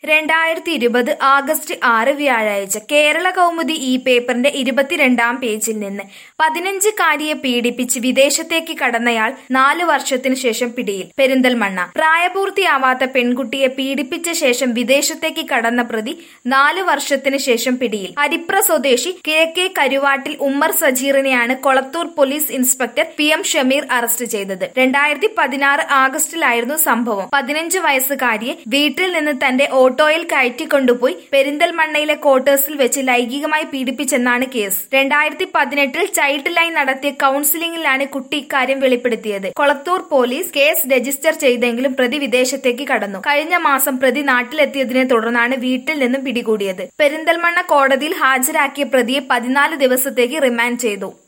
രണ്ടായിരത്തി ഇരുപത് ആഗസ്റ്റ് ആറ് വ്യാഴാഴ്ച കേരള കൗമുദി ഈ പേപ്പറിന്റെ ഇരുപത്തിരണ്ടാം പേജിൽ നിന്ന് പതിനഞ്ചുകാരിയെ പീഡിപ്പിച്ച് വിദേശത്തേക്ക് കടന്നയാൾ നാലു വർഷത്തിനു ശേഷം പിടിയിൽ പെരിന്തൽമണ്ണ പ്രായപൂർത്തിയാവാത്ത പെൺകുട്ടിയെ പീഡിപ്പിച്ച ശേഷം വിദേശത്തേക്ക് കടന്ന പ്രതി നാലു വർഷത്തിനു ശേഷം പിടിയിൽ അരിപ്ര സ്വദേശി കിഴക്കേ കരുവാട്ടിൽ ഉമ്മർ സജീറിനെയാണ് Kolathur police inspector P M Shameer arrest ചെയ്തത് രണ്ടായിരത്തി പതിനാറ് ആഗസ്റ്റിലായിരുന്നു സംഭവം പതിനഞ്ച് വയസ്സുകാരിയെ വീട്ടിൽ നിന്ന് തന്റെ ഓട്ടോയിൽ കയറ്റിക്കൊണ്ടുപോയി പെരിന്തൽമണ്ണയിലെ ക്വാർട്ടേഴ്സിൽ വെച്ച് ലൈംഗികമായി പീഡിപ്പിച്ചെന്നാണ് കേസ് രണ്ടായിരത്തി പതിനെട്ടിൽ ചൈൽഡ് ലൈൻ നടത്തിയ കൌൺസിലിംഗിലാണ് കുട്ടി ഇക്കാര്യം വെളിപ്പെടുത്തിയത് കൊളത്തൂർ പോലീസ് കേസ് രജിസ്റ്റർ ചെയ്തെങ്കിലും പ്രതി വിദേശത്തേക്ക് കടന്നു കഴിഞ്ഞ മാസം പ്രതി നാട്ടിലെത്തിയതിനെ തുടർന്നാണ് വീട്ടിൽ നിന്നും പിടികൂടിയത് പെരിന്തൽമണ്ണ കോടതിയിൽ ഹാജരാക്കിയ പ്രതിയെ പതിനാല് ദിവസത്തേക്ക് റിമാൻഡ് ചെയ്തു